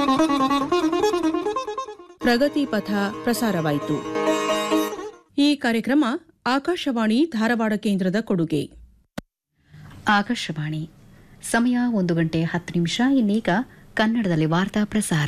ಪ್ರಗತಿ ಪಥ ಪ್ರಸಾರವಾಯಿತು ಈ ಕಾರ್ಯಕ್ರಮ ಆಕಾಶವಾಣಿ ಧಾರವಾಡ ಕೇಂದ್ರದ ಕೊಡುಗೆ ಆಕಾಶವಾಣಿ ಸಮಯ ಒಂದು ಗಂಟೆ ಹತ್ತು ನಿಮಿಷ ಇನ್ನೀಗ ಕನ್ನಡದಲ್ಲಿ ವಾರ್ತಾ ಪ್ರಸಾರ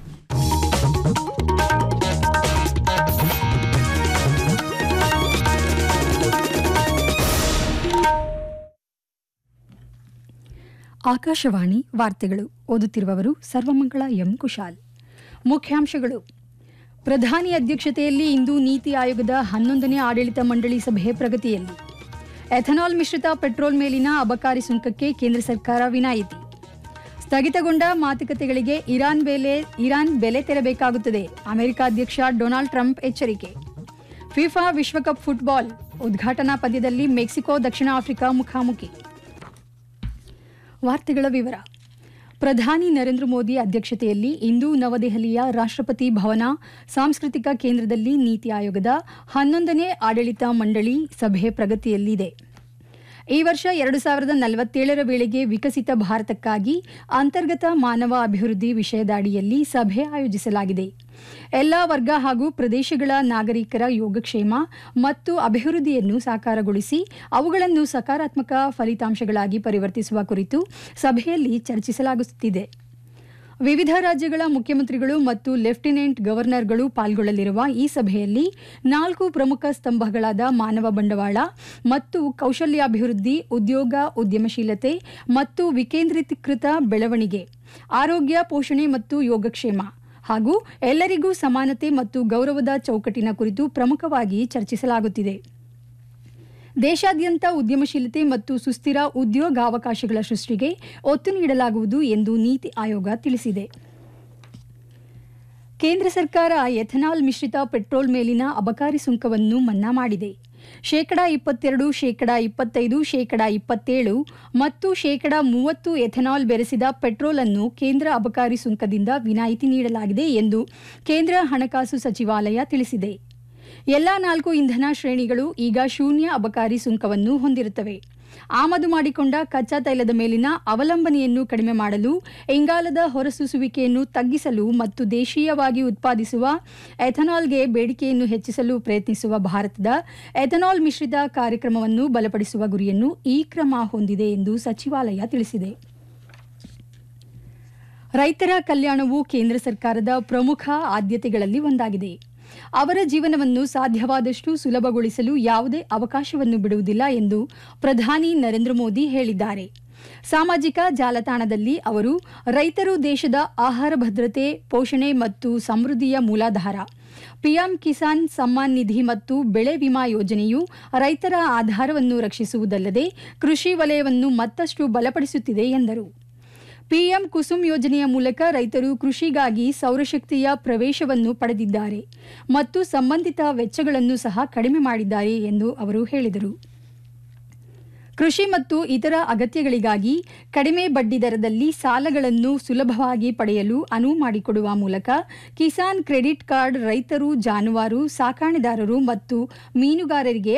ಆಕಾಶವಾಣಿ ವಾರ್ತೆಗಳು ಓದುತ್ತಿರುವವರು ಸರ್ವಮಂಗಳ ಎಂ ಕುಶಾಲ್ ಮುಖ್ಯಾಂಶಗಳು ಪ್ರಧಾನಿ ಅಧ್ಯಕ್ಷತೆಯಲ್ಲಿ ಇಂದು ನೀತಿ ಆಯೋಗದ ಹನ್ನೊಂದನೇ ಆಡಳಿತ ಮಂಡಳಿ ಸಭೆ ಪ್ರಗತಿಯಲ್ಲಿ ಎಥನಾಲ್ ಮಿಶ್ರಿತ ಪೆಟ್ರೋಲ್ ಮೇಲಿನ ಅಬಕಾರಿ ಸುಂಕಕ್ಕೆ ಕೇಂದ್ರ ಸರ್ಕಾರ ವಿನಾಯಿತಿ ಸ್ಥಗಿತಗೊಂಡ ಮಾತುಕತೆಗಳಿಗೆ ಇರಾನ್ ಬೆಲೆ ಇರಾನ್ ಬೆಲೆ ತೆರಬೇಕಾಗುತ್ತದೆ ಅಮೆರಿಕ ಅಧ್ಯಕ್ಷ ಡೊನಾಲ್ಡ್ ಟ್ರಂಪ್ ಎಚ್ಚರಿಕೆ ಫಿಫಾ ವಿಶ್ವಕಪ್ ಫುಟ್ಬಾಲ್ ಉದ್ಘಾಟನಾ ಪಂದ್ಯದಲ್ಲಿ ಮೆಕ್ಸಿಕೋ ದಕ್ಷಿಣ ಆಫ್ರಿಕಾ ಮುಖಾಮುಖಿ ವಾರ್ತೆಗಳ ವಿವರ ಪ್ರಧಾನಿ ನರೇಂದ್ರ ಮೋದಿ ಅಧ್ಯಕ್ಷತೆಯಲ್ಲಿ ಇಂದು ನವದೆಹಲಿಯ ರಾಷ್ಟ್ರಪತಿ ಭವನ ಸಾಂಸ್ಕೃತಿಕ ಕೇಂದ್ರದಲ್ಲಿ ನೀತಿ ಆಯೋಗದ ಹನ್ನೊಂದನೇ ಆಡಳಿತ ಮಂಡಳಿ ಸಭೆ ಪ್ರಗತಿಯಲ್ಲಿದೆ ಈ ವರ್ಷ ಎರಡು ಸಾವಿರದ ನಲವತ್ತೇಳರ ವೇಳೆಗೆ ವಿಕಸಿತ ಭಾರತಕ್ಕಾಗಿ ಅಂತರ್ಗತ ಮಾನವ ಅಭಿವೃದ್ಧಿ ವಿಷಯದ ಅಡಿಯಲ್ಲಿ ಸಭೆ ಆಯೋಜಿಸಲಾಗಿದೆ ಎಲ್ಲ ವರ್ಗ ಹಾಗೂ ಪ್ರದೇಶಗಳ ನಾಗರಿಕರ ಯೋಗಕ್ಷೇಮ ಮತ್ತು ಅಭಿವೃದ್ಧಿಯನ್ನು ಸಾಕಾರಗೊಳಿಸಿ ಅವುಗಳನ್ನು ಸಕಾರಾತ್ಮಕ ಫಲಿತಾಂಶಗಳಾಗಿ ಪರಿವರ್ತಿಸುವ ಕುರಿತು ಸಭೆಯಲ್ಲಿ ಚರ್ಚಿಸಲಾಗುತ್ತಿದೆ ವಿವಿಧ ರಾಜ್ಯಗಳ ಮುಖ್ಯಮಂತ್ರಿಗಳು ಮತ್ತು ಲೆಫ್ಟಿನೆಂಟ್ ಗವರ್ನರ್ಗಳು ಪಾಲ್ಗೊಳ್ಳಲಿರುವ ಈ ಸಭೆಯಲ್ಲಿ ನಾಲ್ಕು ಪ್ರಮುಖ ಸ್ತಂಭಗಳಾದ ಮಾನವ ಬಂಡವಾಳ ಮತ್ತು ಕೌಶಲ್ಯಾಭಿವೃದ್ಧಿ ಉದ್ಯೋಗ ಉದ್ಯಮಶೀಲತೆ ಮತ್ತು ವಿಕೇಂದ್ರೀಕೃತ ಬೆಳವಣಿಗೆ ಆರೋಗ್ಯ ಪೋಷಣೆ ಮತ್ತು ಯೋಗಕ್ಷೇಮ ಹಾಗೂ ಎಲ್ಲರಿಗೂ ಸಮಾನತೆ ಮತ್ತು ಗೌರವದ ಚೌಕಟ್ಟಿನ ಕುರಿತು ಪ್ರಮುಖವಾಗಿ ಚರ್ಚಿಸಲಾಗುತ್ತಿದೆ ದೇಶಾದ್ಯಂತ ಉದ್ಯಮಶೀಲತೆ ಮತ್ತು ಸುಸ್ಥಿರ ಉದ್ಯೋಗಾವಕಾಶಗಳ ಸೃಷ್ಟಿಗೆ ಒತ್ತು ನೀಡಲಾಗುವುದು ಎಂದು ನೀತಿ ಆಯೋಗ ತಿಳಿಸಿದೆ ಕೇಂದ್ರ ಸರ್ಕಾರ ಎಥನಾಲ್ ಮಿಶ್ರಿತ ಪೆಟ್ರೋಲ್ ಮೇಲಿನ ಅಬಕಾರಿ ಸುಂಕವನ್ನು ಮನ್ನಾ ಮಾಡಿದೆ ಶೇಕಡಾ ಇಪ್ಪತ್ತೆರಡು ಶೇಕಡಾ ಇಪ್ಪತ್ತೈದು ಶೇಕಡಾ ಇಪ್ಪತ್ತೇಳು ಮತ್ತು ಶೇಕಡಾ ಮೂವತ್ತು ಎಥೆನಾಲ್ ಬೆರೆಸಿದ ಪೆಟ್ರೋಲ್ ಅನ್ನು ಕೇಂದ್ರ ಅಬಕಾರಿ ಸುಂಕದಿಂದ ವಿನಾಯಿತಿ ನೀಡಲಾಗಿದೆ ಎಂದು ಕೇಂದ್ರ ಹಣಕಾಸು ಸಚಿವಾಲಯ ತಿಳಿಸಿದೆ ಎಲ್ಲ ನಾಲ್ಕು ಇಂಧನ ಶ್ರೇಣಿಗಳು ಈಗ ಶೂನ್ಯ ಅಬಕಾರಿ ಸುಂಕವನ್ನು ಹೊಂದಿರುತ್ತವೆ ಆಮದು ಮಾಡಿಕೊಂಡ ಕಚ್ಚಾ ತೈಲದ ಮೇಲಿನ ಅವಲಂಬನೆಯನ್ನು ಕಡಿಮೆ ಮಾಡಲು ಇಂಗಾಲದ ಹೊರಸೂಸುವಿಕೆಯನ್ನು ತಗ್ಗಿಸಲು ಮತ್ತು ದೇಶೀಯವಾಗಿ ಉತ್ಪಾದಿಸುವ ಎಥನಾಲ್ಗೆ ಬೇಡಿಕೆಯನ್ನು ಹೆಚ್ಚಿಸಲು ಪ್ರಯತ್ನಿಸುವ ಭಾರತದ ಎಥನಾಲ್ ಮಿಶ್ರಿತ ಕಾರ್ಯಕ್ರಮವನ್ನು ಬಲಪಡಿಸುವ ಗುರಿಯನ್ನು ಈ ಕ್ರಮ ಹೊಂದಿದೆ ಎಂದು ಸಚಿವಾಲಯ ತಿಳಿಸಿದೆ ರೈತರ ಕಲ್ಯಾಣವು ಕೇಂದ್ರ ಸರ್ಕಾರದ ಪ್ರಮುಖ ಆದ್ಯತೆಗಳಲ್ಲಿ ಒಂದಾಗಿದೆ ಅವರ ಜೀವನವನ್ನು ಸಾಧ್ಯವಾದಷ್ಟು ಸುಲಭಗೊಳಿಸಲು ಯಾವುದೇ ಅವಕಾಶವನ್ನು ಬಿಡುವುದಿಲ್ಲ ಎಂದು ಪ್ರಧಾನಿ ನರೇಂದ್ರ ಮೋದಿ ಹೇಳಿದ್ದಾರೆ ಸಾಮಾಜಿಕ ಜಾಲತಾಣದಲ್ಲಿ ಅವರು ರೈತರು ದೇಶದ ಆಹಾರ ಭದ್ರತೆ ಪೋಷಣೆ ಮತ್ತು ಸಮೃದ್ಧಿಯ ಮೂಲಾಧಾರ ಪಿಎಂ ಕಿಸಾನ್ ಸಮ್ಮಾನ್ ನಿಧಿ ಮತ್ತು ಬೆಳೆ ವಿಮಾ ಯೋಜನೆಯು ರೈತರ ಆಧಾರವನ್ನು ರಕ್ಷಿಸುವುದಲ್ಲದೆ ಕೃಷಿ ವಲಯವನ್ನು ಮತ್ತಷ್ಟು ಬಲಪಡಿಸುತ್ತಿದೆ ಎಂದರು ಪಿಎಂ ಕುಸುಮ್ ಯೋಜನೆಯ ಮೂಲಕ ರೈತರು ಕೃಷಿಗಾಗಿ ಸೌರಶಕ್ತಿಯ ಪ್ರವೇಶವನ್ನು ಪಡೆದಿದ್ದಾರೆ ಮತ್ತು ಸಂಬಂಧಿತ ವೆಚ್ಚಗಳನ್ನು ಸಹ ಕಡಿಮೆ ಮಾಡಿದ್ದಾರೆ ಎಂದು ಅವರು ಹೇಳಿದರು ಕೃಷಿ ಮತ್ತು ಇತರ ಅಗತ್ಯಗಳಿಗಾಗಿ ಕಡಿಮೆ ಬಡ್ಡಿ ದರದಲ್ಲಿ ಸಾಲಗಳನ್ನು ಸುಲಭವಾಗಿ ಪಡೆಯಲು ಅನುವು ಮಾಡಿಕೊಡುವ ಮೂಲಕ ಕಿಸಾನ್ ಕ್ರೆಡಿಟ್ ಕಾರ್ಡ್ ರೈತರು ಜಾನುವಾರು ಸಾಕಾಣೆದಾರರು ಮತ್ತು ಮೀನುಗಾರರಿಗೆ